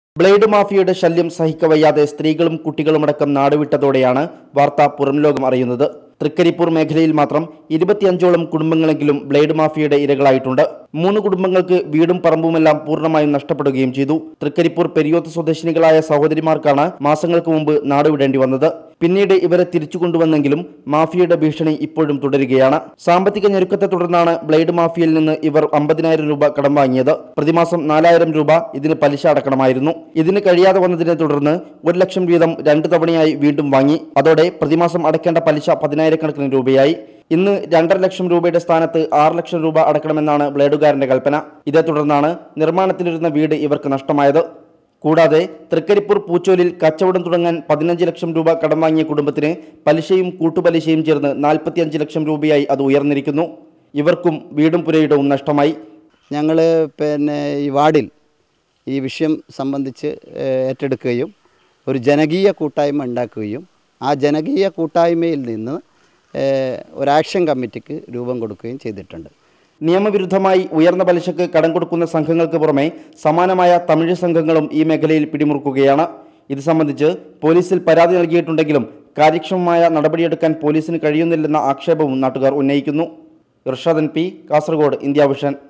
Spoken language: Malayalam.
ബ്ലേഡ് മാഫിയയുടെ ശല്യം സഹിക്കവയ്യാതെ സ്ത്രീകളും കുട്ടികളുമടക്കം നാടുവിട്ടതോടെയാണ് വാർത്ത പുറംലോകം അറിയുന്നത് തൃക്കരിപ്പൂർ മേഖലയിൽ മാത്രം ഇരുപത്തിയഞ്ചോളം കുടുംബങ്ങളെങ്കിലും ബ്ലേഡ് മാഫിയയുടെ ഇരകളായിട്ടുണ്ട് മൂന്ന് കുടുംബങ്ങൾക്ക് വീടും പറമ്പുമെല്ലാം പൂർണ്ണമായും നഷ്ടപ്പെടുകയും ചെയ്തു തൃക്കരിപ്പൂർ പെരിയോത്ത് സ്വദേശിനികളായ സഹോദരിമാർക്കാണ് മാസങ്ങൾക്ക് മുമ്പ് നാടുവിടേണ്ടി വന്നത് പിന്നീട് ഇവരെ തിരിച്ചു കൊണ്ടുവന്നെങ്കിലും മാഫിയയുടെ ഭീഷണി ഇപ്പോഴും തുടരുകയാണ് സാമ്പത്തിക ഞെരുക്കത്തെ തുടർന്നാണ് ബ്ലേഡ് മാഫിയയിൽ നിന്ന് ഇവർ അമ്പതിനായിരം രൂപ കടം വാങ്ങിയത് പ്രതിമാസം നാലായിരം രൂപ ഇതിന് പലിശ അടക്കണമായിരുന്നു ഇതിന് കഴിയാതെ വന്നതിനെ തുടർന്ന് ഒരു ലക്ഷം വീതം രണ്ട് തവണയായി വീണ്ടും വാങ്ങി അതോടെ പ്രതിമാസം അടയ്ക്കേണ്ട പലിശ പതിനായിരക്കണക്കിന് രൂപയായി ഇന്ന് രണ്ടര ലക്ഷം രൂപയുടെ സ്ഥാനത്ത് ആറ് ലക്ഷം രൂപ അടക്കണമെന്നാണ് ബ്ലേഡുകാരന്റെ കൽപ്പന ഇതേ തുടർന്നാണ് നിർമ്മാണത്തിലിരുന്ന വീട് ഇവർക്ക് നഷ്ടമായത് കൂടാതെ തൃക്കരിപ്പൂർ പൂച്ചോലിൽ കച്ചവടം തുടങ്ങാൻ പതിനഞ്ച് ലക്ഷം രൂപ കടം വാങ്ങിയ കുടുംബത്തിന് പലിശയും കൂട്ടുപലിശയും ചേർന്ന് നാൽപ്പത്തിയഞ്ച് ലക്ഷം രൂപയായി അത് ഉയർന്നിരിക്കുന്നു ഇവർക്കും വീടും പുരയിടവും നഷ്ടമായി ഞങ്ങൾ പിന്നെ ഈ വാർഡിൽ ഈ വിഷയം സംബന്ധിച്ച് ഏഹ്, ഏറ്റെടുക്കുകയും ഒരു ജനകീയ കൂട്ടായ്മ ഉണ്ടാക്കുകയും ആ ജനകീയ കൂട്ടായ്മയിൽ നിന്ന് ഏഹ്, ഒരു ആക്ഷൻ കമ്മിറ്റിക്ക് രൂപം കൊടുക്കുകയും ചെയ്തിട്ടുണ്ട് നിയമവിരുദ്ധമായി ഉയർന്ന പലിശക്ക് കടം കൊടുക്കുന്ന സംഘങ്ങൾക്ക് പുറമെ സമാനമായ തമിഴ് സംഘങ്ങളും ഈ മേഖലയിൽ പിടിമുറുക്കുകയാണ് ഇത് സംബന്ധിച്ച് പോലീസിൽ പരാതി നൽകിയിട്ടുണ്ടെങ്കിലും കാര്യക്ഷമമായ നടപടിയെടുക്കാൻ പോലീസിന് കഴിയുന്നില്ലെന്ന ആക്ഷേപവും നാട്ടുകാർ ഉന്നയിക്കുന്നു ഇർഷാദൻ പി കാസർഗോഡ് ഇന്ത്യ വിഷൻ